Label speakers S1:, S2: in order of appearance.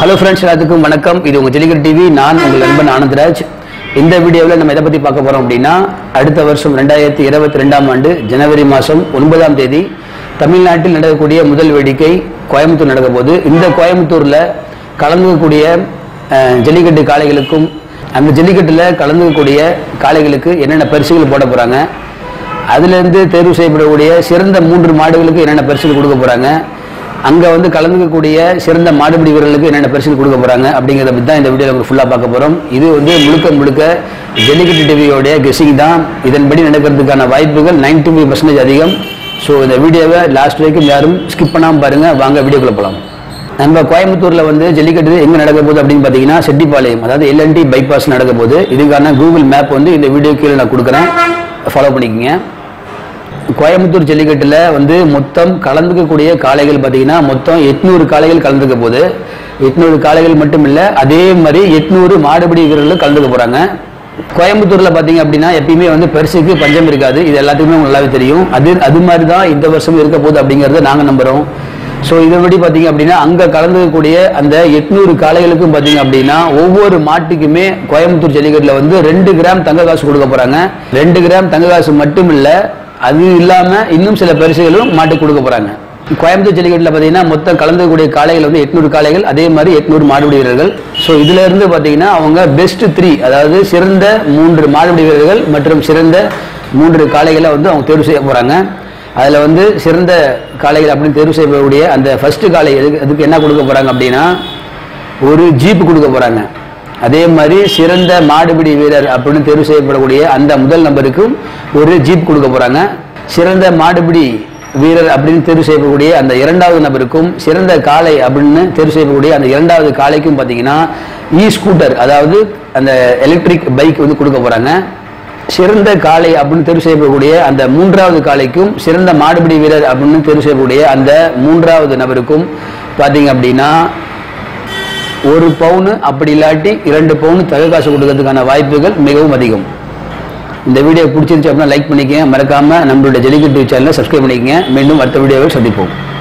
S1: hello friends எல்லாத்துக்கும் வணக்கம் இது உங்கள் ஜெலிகர் டிவி நான் உங்கள் நண்பன் ஆனந்த்ராஜ் இந்த வீடியோவில் நம்ம எதை பற்றி பார்க்க போகிறோம் அப்படின்னா அடுத்த வருஷம் ரெண்டாயிரத்தி இருபத்தி ரெண்டாம் ஆண்டு ஜனவரி மாதம் ஒன்பதாம் தேதி தமிழ்நாட்டில் நடக்கக்கூடிய முதல் வேடிக்கை கோயம்புத்தூர் நடக்க போகுது இந்த கோயம்புத்தூரில் கலந்துக்கக்கூடிய அஹ், ஜல்லிக்கட்டு காளைகளுக்கும் அந்த ஜல்லிக்கட்டில் கலந்துக்கக்கூடிய காளைகளுக்கு என்னென்ன பரிசுகள் போட போகிறாங்க அதுலேருந்து தேர்வு செய்யப்படக்கூடிய சிறந்த மூன்று மாடுகளுக்கு என்னென்ன பரிசுகள் கொடுக்க போகிறாங்க அங்கே வந்து கலந்துக்கக்கூடிய சிறந்த மாடுபிடி வீரர்களுக்கு என்னென்ன பரிசுகள் கொடுக்க போகிறாங்க அப்படிங்கிறத பற்றி தான் இந்த வீடியோவில் உங்களுக்கு ஃபுல்லாக பார்க்க போகிறோம் இது வந்து முழுக்க முழுக்க ஜல்லிக்கட்டு டிவியோடைய கெஸிங் தான் இதன்படி நடக்கிறதுக்கான வாய்ப்புகள் 95% ஃபைவ் பர்சன்டேஜ் அதிகம் ஸோ இந்த வீடியோவை லாஸ்ட் வரைக்கும் யாரும் ஸ்கிப் பண்ணாமல் பாருங்கள் வாங்க வீடியோக்குள்ள போகலாம் நம்ம கோயம்புத்தூரில் வந்து ஜல்லிக்கட்டு எங்கே நடக்க போகுது அப்படின்னு பார்த்தீங்கன்னா செட்டிப்பாளையம் அதாவது எல்என்டி பைபாஸ் நடக்க போகுது இதுக்கான கூகுள் மேப் வந்து இந்த வீடியோ கீழே நான் கொடுக்குறேன் ஃபாலோ பண்ணிக்கோங்க கோயம்புத்தூர் ஜல்லிக்கட்டில் வந்து மொத்தம் கலந்துக்கக்கூடிய காளைகள் பார்த்தீங்கன்னா மொத்தம் எட்நூறு காளைகள் கலந்துக்க போகுது எட்நூறு காளைகள் மட்டும் இல்லை அதே மாதிரி எட்நூறு மாடுபிடி வீரர்களும் கலந்துக்க போகிறாங்க கோயம்புத்தூரில் பார்த்தீங்க அப்படின்னா எப்பயுமே வந்து பரிசுக்கு பஞ்சம் இருக்காது இது எல்லாத்துக்குமே உங்களுக்கு நல்லாவே தெரியும் அது அது மாதிரி தான் இந்த வருஷம் இருக்க போகுது அப்படிங்கிறத நாங்கள் நம்புகிறோம் ஸோ இதன்படி பார்த்தீங்க அப்படின்னா அங்கே கலந்துக்கக்கூடிய அந்த எட்நூறு காளைகளுக்கும் பார்த்தீங்க அப்படின்னா ஒவ்வொரு மாட்டுக்குமே கோயம்புத்தூர் ஜல்லிக்கட்டில் வந்து ரெண்டு கிராம் தங்க காசு கொடுக்க போகிறாங்க ரெண்டு கிராம் தங்க காசு மட்டும் இல்லை அது இல்லாமல் இன்னும் சில பரிசுகளும் மாட்டுக்கு கொடுக்க போகிறாங்க கோயம்புத்தூர் ஜல்லிக்கட்டில் பார்த்தீங்கன்னா மொத்தம் கலந்துக்கூடிய காளைகள் வந்து எட்நூறு காளைகள் அதே மாதிரி எட்நூறு மாடுபிடி வீரர்கள் ஸோ இதுல இருந்து பார்த்தீங்கன்னா அவங்க பெஸ்ட் த்ரீ அதாவது சிறந்த மூன்று மாடுபிடி வீரர்கள் மற்றும் சிறந்த மூன்று காளைகளை வந்து அவங்க தேர்வு செய்ய போகிறாங்க அதில் வந்து சிறந்த காளைகள் அப்படின்னு தேர்வு செய்யப்படக்கூடிய அந்த ஃபர்ஸ்ட் காளை எதுக்கு அதுக்கு என்ன கொடுக்க போகிறாங்க அப்படின்னா ஒரு ஜீப் கொடுக்க போகிறாங்க அதே மாதிரி சிறந்த மாடுபிடி வீரர் அப்படின்னு தேர்வு செய்யப்படக்கூடிய அந்த முதல் நபருக்கும் ஒரு ஜீப் கொடுக்க போகிறாங்க சிறந்த மாடுபிடி வீரர் அப்படின்னு தேர்வு செய்யப்படக்கூடிய அந்த இரண்டாவது நபருக்கும் சிறந்த காளை அப்படின்னு தேர்வு செய்யப்படக்கூடிய அந்த இரண்டாவது காளைக்கும் பார்த்தீங்கன்னா இ ஸ்கூட்டர் அதாவது அந்த எலக்ட்ரிக் பைக் வந்து கொடுக்க போகிறாங்க சிறந்த காளை அப்படின்னு தேர்வு செய்யப்படக்கூடிய அந்த மூன்றாவது காளைக்கும் சிறந்த மாடுபிடி வீரர் அப்படின்னு தேர்வு செய்யக்கூடிய அந்த மூன்றாவது நபருக்கும் பார்த்தீங்க அப்படின்னா ஒரு பவுனு அப்படி இல்லாட்டி இரண்டு பவுன் தக காசு கொடுக்கறதுக்கான வாய்ப்புகள் மிகவும் அதிகம் இந்த வீடியோ பிடிச்சிருந்துச்சு அப்படின்னா லைக் பண்ணிக்கங்க மறக்காம நம்மளுடைய ஜெலிகட்டு சேனலை சப்ஸ்கிரைப் பண்ணிக்கங்க மீண்டும் அடுத்த வீடியோவை சந்திப்போம்